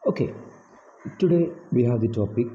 Okay, today we have the topic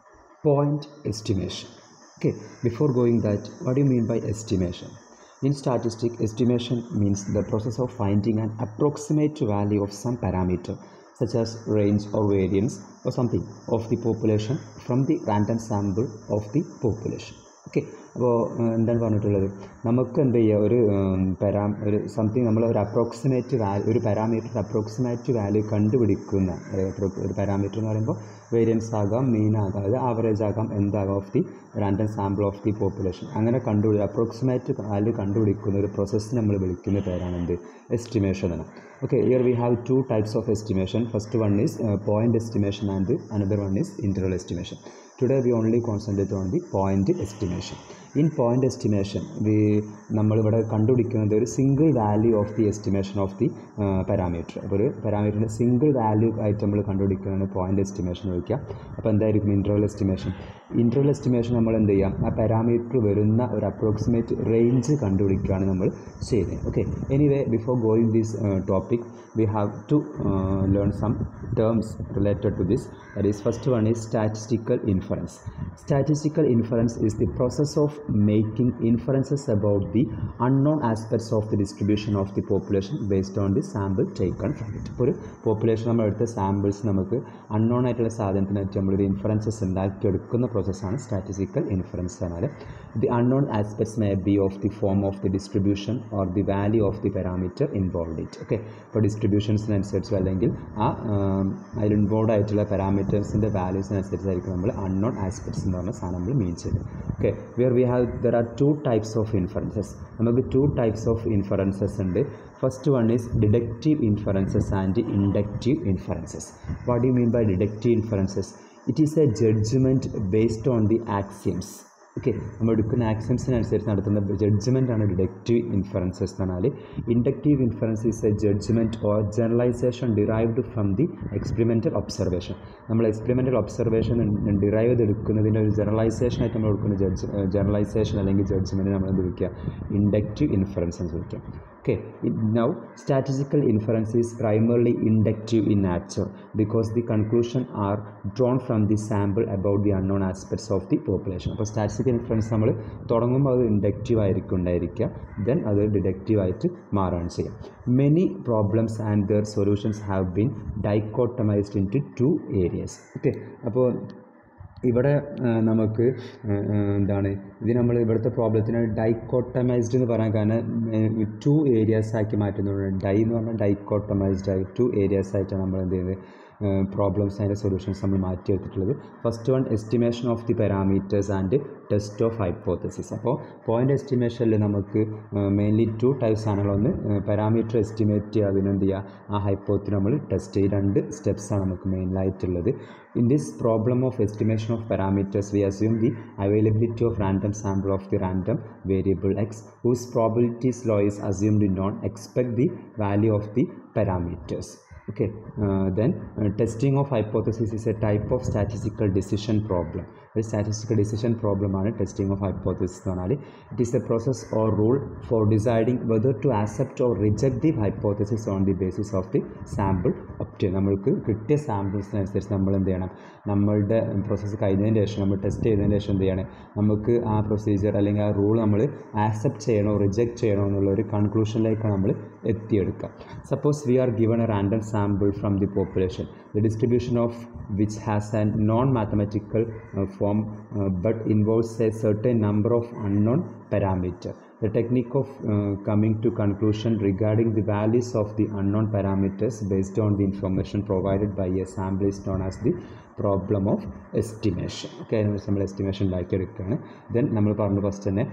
point estimation. Okay, before going that, what do you mean by estimation? In statistics, estimation means the process of finding an approximate value of some parameter, such as range or variance or something of the population from the random sample of the population. Okay അപ്പോൾ എന്താണ് പറഞ്ഞിട്ടുള്ളത് നമുക്ക് എന്ത് ചെയ്യുക ഒരു പെരാ ഒരു something നമ്മൾ ഒരു അപ്രോക്സിമേറ്റ് വാല്യൂ ഒരു പാരാമീറ്റർ അപ്രോക്സിമേറ്റ് വാല്യൂ കണ്ടുപിടിക്കുന്ന ഒരു appro- ഒരു പാരാമീറ്റർ എന്ന് പറയുമ്പോൾ വേരിയൻസ് ആകാം മീൻ ആകാം അതായത് ആവറേജ് ആകാം എന്താകാം of the random sample of the population അങ്ങനെ കണ്ടുപിടി അപ്രോക്സിമേറ്റ് വാല്യൂ കണ്ടുപിടിക്കുന്ന ഒരു പ്രോസസ്സ് നമ്മൾ വിളിക്കുന്ന പേരാണ് എന്ത് എസ്റ്റിമേഷൻ എന്ന് okay here we have two types of estimation first one is point estimation and another one is interval estimation today we only concentrate on the point estimation in point estimation we നമ്മളിവിടെ കണ്ടുപിടിക്കുന്നത് ഒരു single value of the estimation of the parameter അപ്പോൾ ഒരു പാരാമീറ്ററിൻ്റെ single value ആയിട്ട് നമ്മൾ കണ്ടുപിടിക്കുന്നതാണ് point estimation ചോദിക്കുക അപ്പോൾ എന്തായിരിക്കും ഇൻ്റർവൽ എസ്റ്റിമേഷൻ ഇൻ്റർവൽ എസ്റ്റിമേഷൻ നമ്മൾ എന്ത് ചെയ്യാം ആ പാരാമീറ്റർ വരുന്ന ഒരു അപ്രോക്സിമേറ്റ് റേഞ്ച് കണ്ടുപിടിക്കുകയാണ് നമ്മൾ ചെയ്യുന്നത് okay anyway before going this topic we have to uh, learn some terms related to this that is first one is statistical inference statistical inference is the process of making inferences about the unknown aspects of the distribution of the population based on the sample taken from it ഇപ്പോൾ ഒരു population നമ്മൾ എടുത്ത samples നമുക്ക് unknown ആയിട്ടുള്ള സാധനത്തിനായിട്ട് നമ്മളൊരു inferences ഉണ്ടാക്കിയെടുക്കുന്ന പ്രോസസ്സാണ് statistical inference എന്നാൽ the unknown aspects may be of the form of the distribution or the value of the parameter involve it okay ഇപ്പോൾ ഡിസ്ട്രിബ്യൂഷൻസിനനുസരിച്ചോ അല്ലെങ്കിൽ ആ അതിൽ ഇൻവോൾവ് ആയിട്ടുള്ള പാരാമീറ്റേഴ്സിൻ്റെ വാല്യൂസിനനുസരിച്ചായിരിക്കും നമ്മൾ അൺനോൺ ആസ്പെക്ട്സ് എന്ന് പറഞ്ഞ സാധനം നമ്മൾ മീൻ ചെയ്യുന്നത് okay where we have there are two types of inferences നമുക്ക് ടു ടൈപ്സ് ഓഫ് ഇൻഫറൻസസ് ഉണ്ട് first one is deductive inferences and inductive inferences what do mean by deductive inferences it is a judgement based on the axioms okay നമ്മൾ എടുക്കുന്ന ആക്സിയംസിനനുസരിച്ച് നടത്തുന്ന judgement ആണ് deductive inferences എന്ന് പറഞ്ഞാൽ inductive inference is a judgement or generalisation derived from the experimental observation നമ്മൾ experimental observation derive ചെയ്തെടുക്കുന്നതിൻ്റെ ഒരു generalisation ആയിട്ട് നമ്മൾ എടുക്കുന്ന ജഡ്ജ് ജനറലൈസേഷൻ അല്ലെങ്കിൽ ജഡ്ജ്മെൻറ്റ് നമ്മൾ എന്ത് വിളിക്കുക ഇൻഡക്റ്റീവ് ഇൻഫറൻസ് എന്ന് വിളിക്കാം okay it- now statistical inference is primarily inductive in nature because the conclusion are drawn from the sample about the unknown aspects of the population അപ്പോൾ സ്റ്റാറ്റിസ്റ്റിക്കൽ ഇൻഫറൻസ് നമ്മൾ തുടങ്ങുമ്പോൾ അത് ഇൻഡക്റ്റീവ് ആയിരിക്കും ഉണ്ടായിരിക്കുക ദെൻ അത് deductive ആയിട്ട് മാറുകയാണ് ചെയ്യുക many problems and their solutions have been dichotomised into two areas okay അപ്പോൾ ഇവിടെ ആ, നമുക്ക് ആ, ആ, എന്താണ് ഇത് നമ്മൾ ഇവിടുത്തെ പ്രോബ്ലത്തിന് ഡൈക്കോട്ടമൈസ്ഡ് എന്ന് പറയാൻ കാരണം ടു ഏരിയാസ് ആക്കി മാറ്റുന്നുണ്ട് ഡൈ എന്ന് പറഞ്ഞാൽ ഡൈക്കോട്ടമൈസ്ഡ് ആയി ടു ഏരിയാസ് ആയിട്ടാണ് നമ്മൾ എന്ത് ചെയ്യുന്നത് പ്രോബ്ലംസ് അതിൻ്റെ സൊല്യൂഷൻസ് നമ്മൾ മാറ്റിയെടുത്തിട്ടുള്ളത് first one estimation of the parameters and test of hypothesis അപ്പോൾ പോയിൻ്റ് എസ്റ്റിമേഷനിൽ നമുക്ക് മെയിൻലി ടു ടൈപ്സ് ആണല്ലോ ഒന്ന് പാരാമീറ്റർ എസ്റ്റിമേറ്റ് ചെയ്യുക അതിനെന്ത് ചെയ്യുക ആ ഹൈപ്പോത്തിന് നമ്മൾ ടെസ്റ്റ് ചെയ്യുക രണ്ട് സ്റ്റെപ്സാണ് നമുക്ക് മെയിനായിട്ടുള്ളത് in this problem of estimation of parameters we assume the availability of random sample of the random variable X whose probabilities law is assumed in non expect the value of the parameters okay uh, then uh, testing of hypothesis is a type of statistical decision problem ഒരു statistical decision പ്രോബ്ലമാണ് testing of hypothesis എന്ന് പറഞ്ഞാൽ it is a process or rule for deciding whether to accept or reject the hypothesis on the basis of the sample opt നമ്മൾക്ക് കിട്ടിയ സാമ്പിൾസിനനുസരിച്ച് നമ്മൾ എന്ത് ചെയ്യണം നമ്മളുടെ പ്രോസസ്സ് കഴിഞ്ഞതിന് ശേഷം നമ്മൾ ടെസ്റ്റ് ചെയ്തതിന് ശേഷം എന്ത് ചെയ്യണം നമുക്ക് ആ പ്രൊസീജിയർ അല്ലെങ്കിൽ ആ റൂൾ നമ്മൾ ആക്സെപ്റ്റ് ചെയ്യണോ റിജക്റ്റ് ചെയ്യണോ എന്നുള്ള ഒരു കൺക്ലൂഷനിലേക്കാണ് നമ്മൾ എത്തിയെടുക്കുക suppose we are given a random sample from the population the distribution of which has a non-mathematical uh, form uh, but involves a certain number of unknown parameter. The technique of uh, coming to conclusion regarding the values of the unknown parameters based on the information provided by a sample is known as the problem of estimation okay അതിനെ വെച്ച് നമ്മൾ estimation ഉണ്ടാക്കിയെടുക്കുകയാണ് then നമ്മൾ പറഞ്ഞു first തന്നെ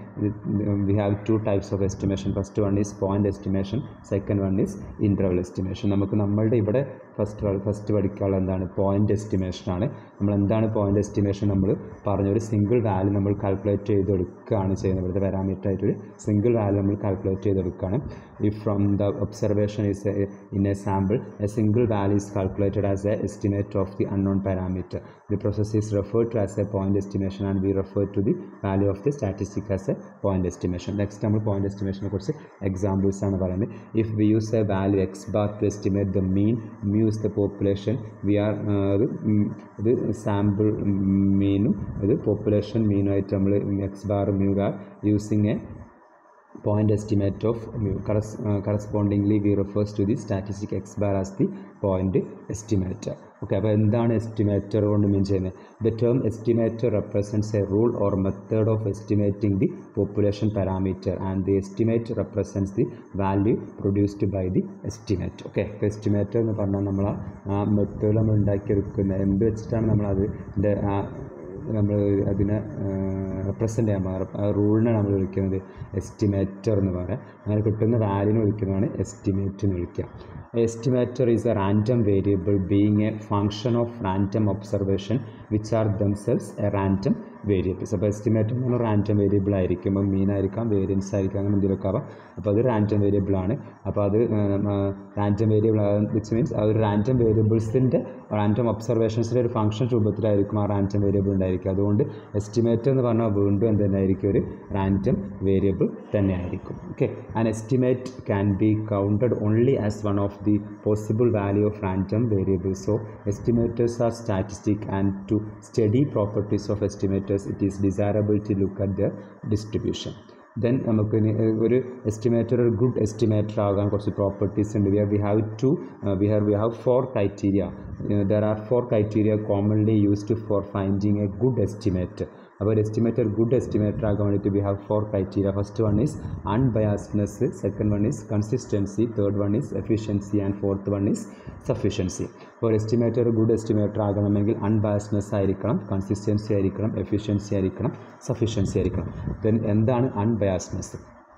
we have two types of estimation first one is point estimation second one is interval estimation നമുക്ക് നമ്മളുടെ ഇവിടെ first first പഠിക്കാനുള്ള എന്താണ് പോയിൻ്റ് എസ്റ്റിമേഷൻ ആണ് നമ്മൾ എന്താണ് പോയിൻ്റ് എസ്റ്റിമേഷൻ നമ്മൾ പറഞ്ഞ ഒരു സിംഗിൾ വാല്യൂ നമ്മൾ കാൽക്കുലേറ്റ് ചെയ്തെടുക്കുകയാണ് ചെയ്യുന്നത് ഇവിടുത്തെ പാരാമീറ്റർ ആയിട്ടൊരു സിംഗിൾ വാല്യൂ നമ്മൾ കാൽക്കുലേറ്റ് ചെയ്തെടുക്കുകയാണ് if from the observation is a, in a sample a single value is calculated as a estimate of the unknown parameter the process is referred to as a point estimation and we refer to the value of the statistic as a point estimation next നമ്മൾ point estimation കുറിച്ച് examples ആണ് പറയുന്നത് if we use a value X bar to estimate the mean mu is the population we are ഇത് ഉം, ഇത് sample മീനും ഇത് population മീനുമായിട്ട് നമ്മൾ X bar mu are using a point estimate of mu corres- uh, correspondingly we refers to the statistic x bar as the point estimator okay അപ്പോൾ എന്താണ് estimator കൊണ്ട് മീൻ ചെയ്യുന്നത് the term estimator represents a rule or method of estimating the population parameter and the estimate represents the value produced by the estimate okay അപ്പോൾ estimator എന്ന് പറഞ്ഞാൽ നമ്മൾ ആ method നമ്മൾ ഉണ്ടാക്കിയെടുക്കുന്നത് എന്ത് വെച്ചിട്ടാണ് നമ്മളത് ഇതിൻ്റെ ആ നമ്മൾ അതിനെ റെപ്രസെൻ്റ് ചെയ്യാൻ പാകം ആ റൂളിനെ നമ്മൾ വിളിക്കുന്നത് എസ്റ്റിമേറ്റർ എന്ന് പറയാം അങ്ങനെ കിട്ടുന്ന വാല്യൂനെ വിളിക്കുന്നതാണ് എസ്റ്റിമേറ്റ് എന്ന് വിളിക്കുക estimator is a random variable being a function of random observation which are themselves a random variables അപ്പോൾ എസ്റ്റിമേറ്റ് എന്ന് പറഞ്ഞാൽ റാൻഡം വേരിയബിൾ ആയിരിക്കും ഇപ്പം മീൻ ആയിരിക്കാം വേരിയൻസ് ആയിരിക്കാം അങ്ങനെ എന്തെങ്കിലുമൊക്കെ ആവാം അപ്പോൾ അത് റാൻഡം വേരിയബിൾ ആണ് അപ്പോൾ അത് റാൻഡം വേരിയബിൾ വിച്ച് മീൻസ് ആ ഒരു റാൻഡം വേരിയബിൾസിൻ്റെ റാൻഡം ഒബ്സർവേഷൻസിൻ്റെ ഒരു ഫംഗ്ഷൻ രൂപത്തിലായിരിക്കും ആ റാൻഡം വേരിയബിൾ ഉണ്ടായിരിക്കും അതുകൊണ്ട് എസ്റ്റിമേറ്റ് എന്ന് പറഞ്ഞാൽ വീണ്ടും എന്ത് തന്നെയായിരിക്കും ഒരു റാൻഡം വേരിയബിൾ തന്നെയായിരിക്കും okay and estimate can be counted only as one of the possible value of random variable so estimators are statistic and to study properties of estimators it is desirable to look at the distribution then നമുക്ക് ഇനി, ഏഹ്, ഒരു estimator ഒരു good estimator ആകാൻ കുറച്ച് properties ഉണ്ട് we have we have to we have we have four criteria there are four criteria commonly used for finding a good estimate അപ്പോൾ ഒരു estimator good estimator ആകാൻ വേണ്ടിയിട്ട് we have four criteria first one is unbiasness second one is consistency third one is efficiency and fourth one is sufficiency അപ്പോൾ ഒരു estimator ഒരു good estimator ആകണമെങ്കിൽ അൺബയാസ്നെസ് ആയിരിക്കണം consistency ആയിരിക്കണം എഫിഷ്യൻസി ആയിരിക്കണം സഫിഷ്യൻസി ആയിരിക്കണം ദെൻ എന്താണ് അൺബയാസ്നെസ്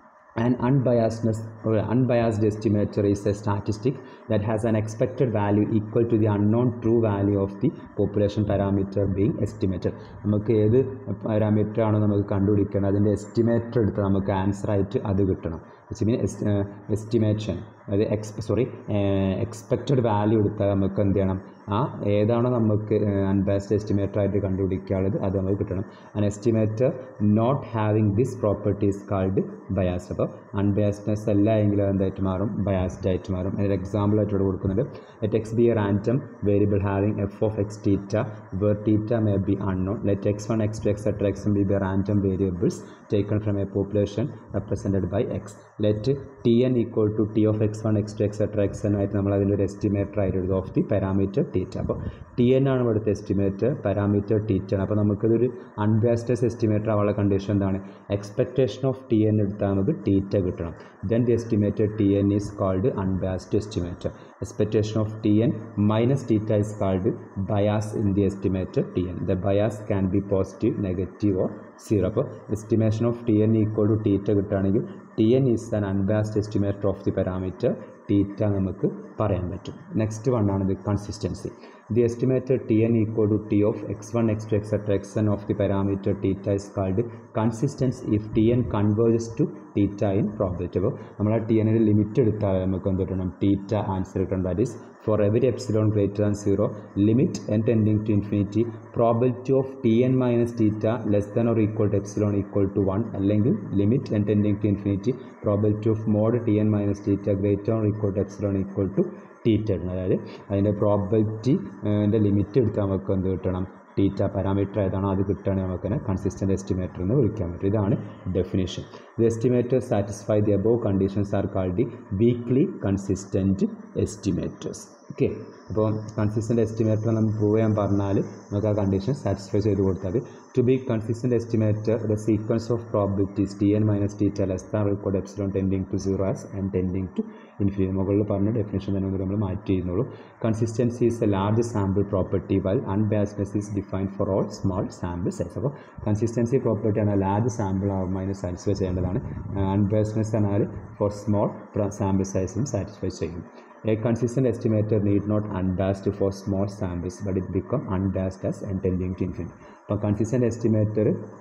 An unbiasedness or unbiased estimator is a statistic that has an expected value equal to the unknown true value of the population parameter being estimated. നമുക്ക് ഏത് parameter ആണോ നമുക്ക് കണ്ടുപിടിക്കണം അതിൻ്റെ എസ്റ്റിമേറ്റർ എടുത്ത് നമുക്ക് ആൻസർ ആയിട്ട് അത് കിട്ടണം വെച്ച് മീൻ എസ്റ്റിമേഷൻ അതായത് എക്സ് സോറി എക്സ്പെക്റ്റഡ് വാല്യൂ എടുത്താൽ നമുക്ക് എന്ത് ചെയ്യണം ആ ഏതാണോ നമുക്ക് അൺബാസ്ഡ് എസ്റ്റിമേറ്റർ ആയിട്ട് കണ്ടുപിടിക്കാനുള്ളത് അത് നമുക്ക് കിട്ടണം an estimator not having this properties called bias അപ്പോൾ അൺബയാസ്ഡ്നെസ് അല്ല എങ്കിൽ എന്തായിട്ട് മാറും ബയാസ്ഡ് ആയിട്ട് മാറും അതിന് എക്സാമ്പിൾ ആയിട്ട് ഇവിടെ കൊടുക്കുന്നുണ്ട് let X be a random variable having F of X theta where theta may be unknown let X one X two etcetera X B be random variables taken from a population represented by x let tn equal to t of x1 x2 etc xn ആയിട്ട് നമ്മൾ അതിൻ്റെ ഒരു estimator ആയിട്ട് എഴുതും of the parameter theta അപ്പോൾ T N ആണ് ഇവിടുത്തെ estimator parameter theta ആണ് അപ്പോൾ നമുക്കിതൊരു അൺബാസ്റ്റസ് എസ്റ്റിമേറ്റർ ആവാനുള്ള കണ്ടീഷൻ എന്താണ് എക്സ്പെക്ടേഷൻ ഓഫ് ടി എൻ എടുത്താൽ നമുക്ക് ടീറ്റ കിട്ടണം then the estimated T N is called unbiased estimator expectation of T N minus theta is called bias in the estimated T N the bias can be positive negative or zero അപ്പോൾ estimation of T N equal to theta കിട്ടുകയാണെങ്കിൽ T N is an unbiased estimator of the parameter theta നമുക്ക് പറയാൻ പറ്റും next one ആണ് the consistency the estimated T N equal to T of X one X two etcetera X N of the parameter theta is called consistent if T N converges to theta in probability അപ്പോൾ നമ്മൾ ആ T എന്നിൻ്റെ limit എടുത്താൽ നമുക്ക് എന്ത് കിട്ടണം theta answer കിട്ടണം that is for every epsilon greater than zero limit N tending to infinity probability of T N minus theta less than or equal to epsilon equal to one അല്ലെങ്കിൽ limit N tending to infinity probability of mod T N minus theta greater or equal to epsilon equal to theta ഇടണം അതായത് അതിൻ്റെ probability ൻ്റെ limit എടുത്താൽ നമുക്ക് എന്ത് കിട്ടണം theta parameter ഏതാണോ അത് കിട്ടുകയാണെങ്കിൽ നമുക്ക് തന്നെ കൺസിസ്റ്റൻറ്റ് എസ്റ്റിമേറ്റർ എന്ന് വിളിക്കാൻ പറ്റും ഇതാണ് definition the estimator satisfy the above conditions are called the weakly consistent estimators okay അപ്പോൾ കൺസിസ്റ്റൻറ്റ് എസ്റ്റിമേറ്റർ നമ്മൾ പ്രൂവ് ചെയ്യാൻ പറഞ്ഞാൽ നമുക്ക് ആ കണ്ടീഷൻ സാറ്റിസ്ഫൈ ചെയ്ത് കൊടുത്താൽ to be consistent estimator the sequence of probabilities T N minus theta less than record epsilon tending to zero as and tending to infinity മുകളിൽ പറഞ്ഞ ഡെഫിനേഷൻ തന്നെ ഒന്ന് നമ്മൾ മാറ്റി ചെയ്യുന്നുള്ളൂ consistency is a large sample property while unbiasedness is define for all small sample size അപ്പോൾ consistency property ആണ് ലാർജ് സാമ്പിൾ ആകുമ്പോൾ അതിന് സാറ്റിസ്ഫൈ ചെയ്യേണ്ടതാണ് അൺബാസ്നെസ് എന്നാൽ ഫോർ സ്മോൾ സാമ്പിൾ സൈസും സാറ്റിസ്ഫൈ ചെയ്യും A consistent estimator need not unbased for small samples, but it become unbased as and tending to infinity. അപ്പോൾ consistent estimator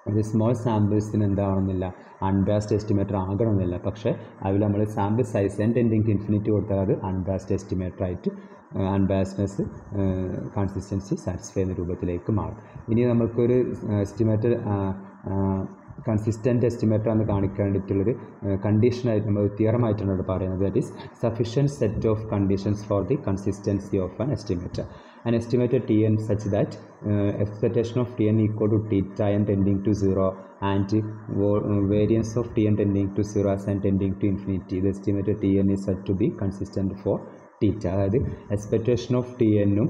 ഒരു സ്മോൾ സാമ്പിൾസിന് എന്താവണമെന്നില്ല അൺബാസ്ഡ് എസ്റ്റിമേറ്റർ ആകണമെന്നില്ല പക്ഷേ അതിൽ നമ്മൾ sample size N tending to infinity കൊടുത്താൽ അത് അൺബാസ്ഡ് എസ്റ്റിമേറ്റർ ആയിട്ട് അൺബാസ്ഡ്നെസ് കൺസിസ്റ്റൻസി സാറ്റിസ്ഫൈ ചെയ്യുന്ന രൂപത്തിലേക്ക് മാറും ഇനി നമുക്കൊരു എസ്റ്റിമേറ്റർ കൺസിസ്റ്റൻ്റ് എസ്റ്റിമേറ്റർ എന്ന് കാണിക്കാൻ വേണ്ടിയിട്ടുള്ളൊരു കണ്ടീഷനായിട്ട് നമ്മൾ തിയറമായിട്ടാണ് ഇവിടെ പറയുന്നത് that is sufficient set of conditions for the consistency of an estimator an estimated Tn such that uh, expectation of Tn equal to theta n tending to 0 and uh, variance of Tn tending to 0 as n tending to infinity. The estimated Tn is said to be consistent for theta അതായത് expectation of T എന്നും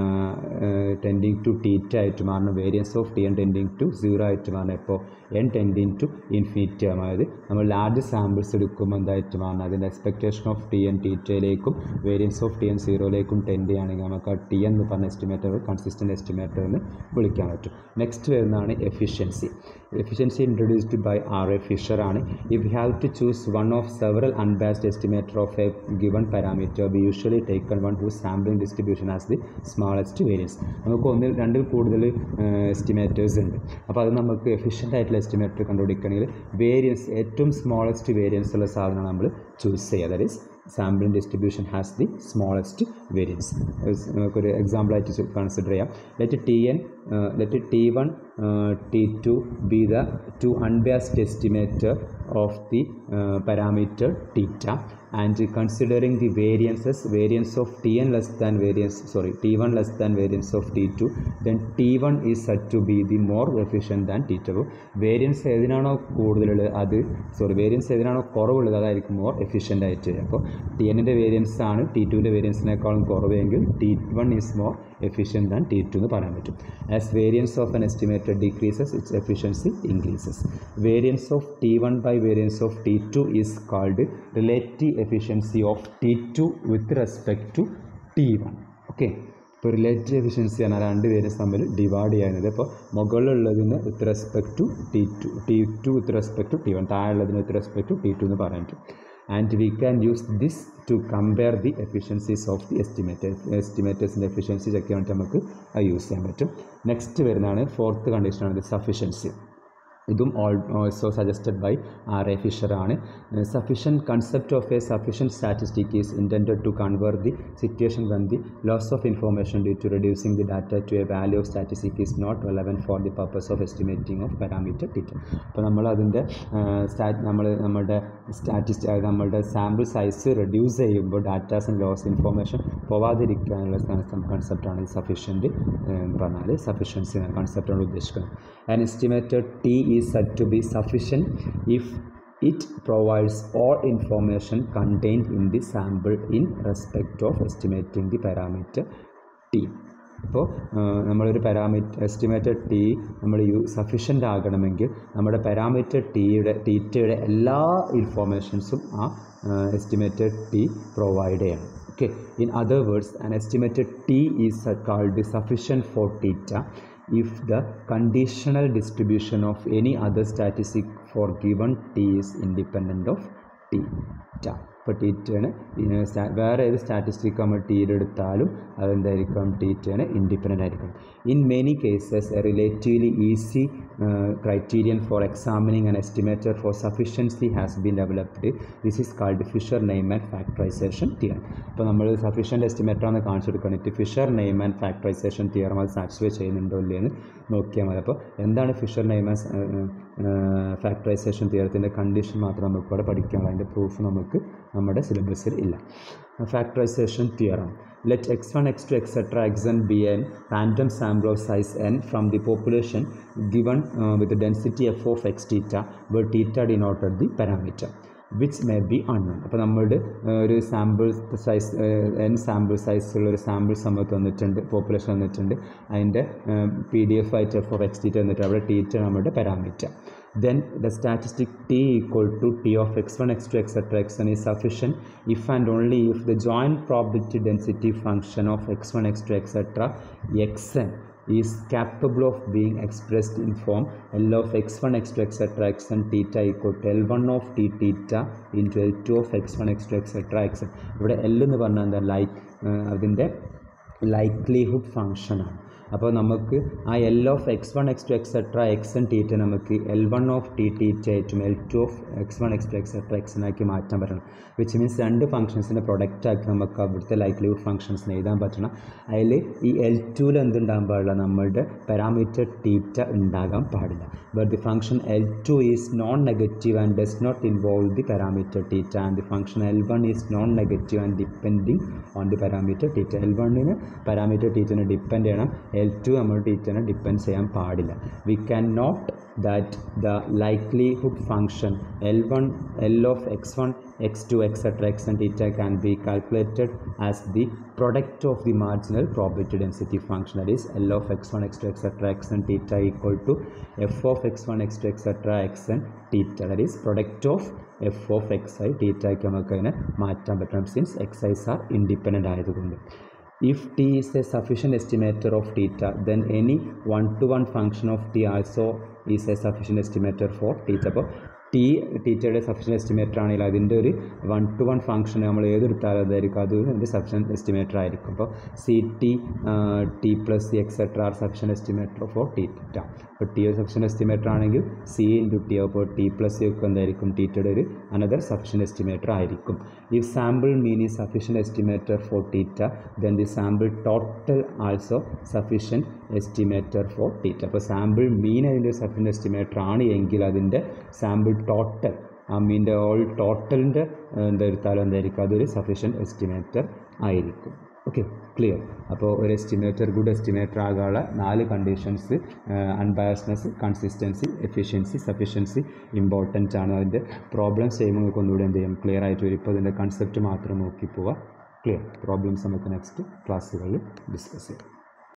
tending to theta ആയിട്ട് മാറണം variance of T N tending to zero ആയിട്ട് മാറണം ഇപ്പോൾ N tending to infinity ആകും അതായത് നമ്മൾ ലാർജ് സാമ്പിൾസ് എടുക്കുമ്പോൾ എന്തായിട്ട് മാറണം അതിൻ്റെ എക്സ്പെക്റ്റേഷൻ ഓഫ് ടി എൻ തീറ്റയിലേക്കും വേരിയൻസ് ഓഫ് ടി എൻ സീറോയിലേക്കും ടെൻഡ് ചെയ്യുകയാണെങ്കിൽ നമുക്ക് ആ ടി എന്ന് പറഞ്ഞ എസ്റ്റിമേറ്റർ കൺസിസ്റ്റൻറ്റ് എസ്റ്റിമേറ്റർ എന്ന് വിളിക്കാൻ പറ്റും നെക്സ്റ്റ് വരുന്നതാണ് efficiency efficiency introduced by R A Fisher ആണ് if you have to choose one of several unbiased estimator of a given parameter be usually taken one who sampling distribution as the smallest variance നമുക്ക് ഒന്നിൽ രണ്ടിൽ കൂടുതൽ estimators ഉണ്ട് അപ്പോൾ അത് നമുക്ക് efficient ആയിട്ടുള്ള എസ്റ്റിമേറ്റർ കണ്ടുപിടിക്കണമെങ്കിൽ വേരിയൻസ് ഏറ്റവും സ്മോളസ്റ്റ് വേരിയൻസ് ഉള്ള സാധനമാണ് നമ്മൾ ചൂസ് ചെയ്യുക that is sampling distribution has the smallest variance നമുക്കൊരു എക്സാമ്പിളായിട്ട് കൺസിഡർ ചെയ്യാം let T N let T one T two be the two unbiased estimator of the parameter theta and considering the variances variance of tn less than variance sorry t1 less than variance of t2 then t1 is said to be the more efficient than t2 അപ്പോൾ variance ഏതിനാണോ കൂടുതലുള്ളത് അത് sorry variance ഏതിനാണോ കുറവുള്ളത് അതായിരിക്കും more efficient ആയിട്ട് വരിക അപ്പോൾ T എന്നിൻ്റെ variance ആണ് ടി ടുവിൻ്റെ വേരിയൻസിനേക്കാളും കുറവെങ്കിൽ T one is more efficient than T2 എന്ന് പറയാൻ പറ്റും as variance of an estimator decreases its efficiency increases variance of T1 by variance of T2 is called relative efficiency of T2 with respect to T1 okay ഇപ്പോൾ relative efficiency ആണ് രണ്ട് variance തമ്മിൽ divide ചെയ്യുന്നത് അപ്പോൾ മുകളിലുള്ളതിന് with respect to T two T two with respect to T one താഴെയുള്ളതിന് with respect to T two എന്ന് പറയാൻ പറ്റും and we can use this to compare the efficiencies of the estimator എസ്റ്റിമേറ്റേഴ്സിൻ്റെ efficiency check ചെയ്യാൻ വേണ്ടി നമുക്ക് അത് use ചെയ്യാൻ പറ്റും നെക്സ്റ്റ് വരുന്നതാണ് ഫോർത്ത് കണ്ടീഷനാണ് ദി സഫിഷ്യൻസി ഇതും also suggested by R A Fisher ആണ് sufficient concept of a sufficient statistic is intended to cover the situation when the loss of information due to reducing the data to a value of statistic is not relevant for the purpose of estimating of parameter theta അപ്പോൾ നമ്മൾ അതിൻ്റെ stat നമ്മൾ നമ്മുടെ സ്റ്റാറ്റിസ്റ്റ് അതായത് നമ്മളുടെ sample size reduce ചെയ്യുമ്പോൾ datas and loss information പോവാതിരിക്കാനുള്ള കൺസെപ്റ്റാണ് ഈ സഫിഷ്യൻറ്റ് എന്ന് പറഞ്ഞാൽ സഫിഷ്യൻസി എന്ന കൺസെപ്റ്റാണ് ഉദ്ദേശിക്കുന്നത് an estimated T is set to be sufficient if it provides all information contained in the sample in respect of estimating the parameter t ഇപ്പോൾ നമ്മളൊരു parameter estimated T നമ്മൾ യു സഫിഷ്യൻ്റ് ആകണമെങ്കിൽ നമ്മുടെ പാരാമീറ്റർ ടിയുടെ ടീറ്റയുടെ എല്ലാ ഇൻഫോർമേഷൻസും ആ എസ്റ്റിമേറ്റഡ് ടി പ്രൊവൈഡ് ചെയ്യണം okay in other words an estimated t is uh, called sufficient for theta if the conditional distribution of any other statistic for given t is independent of theta ഇപ്പോൾ ടീറ്റയാണ് വേറെ ഏത് statistic നമ്മൾ ടീയിൽ എടുത്താലും അതെന്തായിരിക്കും ടീറ്റയാണ് independent ആയിരിക്കും in many cases a relatively easy criterion for examining an estimator for sufficiency has been developed this is called Fisher Neyman and factorization theorem അപ്പോൾ നമ്മൾ സഫിഷ്യൻ്റ് എസ്റ്റിമേറ്റർ ആണ് കാണിച്ചു കൊടുക്കുന്നത് Fisher Neyman and factorization theorem അത് satisfy ചെയ്യുന്നുണ്ടോ ഇല്ലയെന്ന് നോക്കിയാൽ മതി അപ്പോൾ എന്താണ് ഫിഷർ നെയിം ആൻഡ് ഫാക്ടറൈസേഷൻ തിയറത്തിൻ്റെ കണ്ടീഷൻ മാത്രം നമുക്ക് ഇവിടെ പഠിക്കാനുള്ള അതിൻ്റെ പ്രൂഫ് നമുക്ക് നമ്മുടെ സിലബസിൽ ഇല്ല factorization theorem let X one X two etcetera X N be an random sample of size N from the population given with density F of X theta where theta denoted the parameter which may be unknown അപ്പോൾ നമ്മളുടെ ഒരു sample size N sample സൈസുള്ള ഒരു sample സമയത്ത് വന്നിട്ടുണ്ട് population വന്നിട്ടുണ്ട് അതിൻ്റെ P D F ആയിട്ട് എഫ് ഓഫ് എക്സ് ടീറ്റ വന്നിട്ട് അവിടെ ടീറ്റ നമ്മുടെ parameter then the statistic t equal to t of x1 x2 etc xn is sufficient if and only if the joint probability density function of x1 x2 etc xn is capable of being expressed in form L of x1 x2 etc xn theta equal to L1 of t theta into L2 of x1 x2 etc xn ഇവിടെ L എന്ന് പറഞ്ഞാൽ എന്താ like അതിൻ്റെ likelihood ഫങ്ഷനാണ് അപ്പോൾ നമുക്ക് ആ L of X one X two etcetera X N theta നമുക്ക് L one of T theta ആയിട്ടും L two of X one X two etcetera X ആക്കി മാറ്റാൻ പറ്റണം വിച്ച് മീൻസ് രണ്ട് ഫംഗ്ഷൻസിൻ്റെ പ്രൊഡക്റ്റ് ആക്കി നമുക്ക് അവിടുത്തെ ലൈക്ലിഹുഡ് ഫംഗ്ഷൻസിന് എഴുതാൻ പറ്റണം അതിൽ ഈ എൽ ടുവിൽ എന്തുണ്ടാകാൻ പാടില്ല നമ്മളുടെ പാരാമീറ്റർ ടീറ്റ ഉണ്ടാകാൻ പാടില്ല but the function L two is non negative and does not involve the parameter theta and the function L one is non negative and depending on the parameter theta L വണ്ണിന് parameter ടീറ്ററിനെ depend ചെയ്യണം L two നമ്മൾ ടീച്ചറിനെ depend ചെയ്യാൻ പാടില്ല we can note that the likelihood function L one L of X one X two etcetera X and theta can be calculated as the product of the marginal probability density function that is L of x1 x2 etc x and theta equal to f of x1 x2 etc x and theta that is product of f of xi theta ക്ക് നമുക്ക് അതിനെ മാറ്റാൻ പറ്റണം since Xi's are independent ആയതുകൊണ്ട് if t is a sufficient estimator of theta then any one to one function of t also is a sufficient estimator for theta അപ്പോൾ T ടീച്ചറുടെ sufficient estimator ആണെങ്കിൽ അതിൻ്റെ ഒരു വൺ ടു വൺ ഫംഗ്ഷൻ നമ്മൾ ഏതെടുത്താലും അതായിരിക്കും അത് അതിൻ്റെ സഫിഷ്യൻ എസ്റ്റിമേറ്റർ ആയിരിക്കും അപ്പോൾ C T T plus C etcetera are sufficient estimator for T theta അപ്പോൾ ടി ഒരു സഫിഷ്യൻ എസ്റ്റിമേറ്റർ ആണെങ്കിൽ സി ഇൻറ്റു ടി അപ്പോൾ ടി പ്ലസ് സി ഒക്കെ എന്തായിരിക്കും ടീറ്റയുടെ ഒരു അനദർ സഫിഷ്യൻ എസ്റ്റിമേറ്റർ ആയിരിക്കും ഈ സാമ്പിൾ മീൻ ഈ sufficient estimator for theta then the sample total also sufficient estimator for theta അപ്പോൾ സാമ്പിൾ മീൻ അതിൻ്റെ ഒരു സഫിഷ്യൻ എസ്റ്റിമേറ്റർ ആണ് എങ്കിൽ അതിൻ്റെ സാമ്പിൾ ടോട്ടൽ ആ മീൻ്റെ ഓൾ ടോട്ടലിൻ്റെ എന്തെടുത്താലും എന്തായിരിക്കും അതൊരു സഫിഷ്യൻ എസ്റ്റിമേറ്റർ ആയിരിക്കും ഓക്കെ ക്ലിയർ അപ്പോൾ ഒരു എസ്റ്റിമേറ്റർ ഗുഡ് എസ്റ്റിമേറ്റർ ആകാനുള്ള നാല് conditions unbiasedness consistency efficiency sufficiency important ആണ് അതിൻ്റെ പ്രോബ്ലംസ് ചെയ്യുമ്പോൾ നിങ്ങൾക്ക് ഒന്നുകൂടി എന്ത് ചെയ്യും ക്ലിയർ ആയിട്ട് വരും ഇപ്പോൾ അതിൻ്റെ കൺസെപ്റ്റ് മാത്രം നോക്കി പോവുക ക്ലിയർ പ്രോബ്ലംസ് നമുക്ക് നെക്സ്റ്റ് ക്ലാസ്സുകളിൽ ഡിസ്കസ് ചെയ്യാം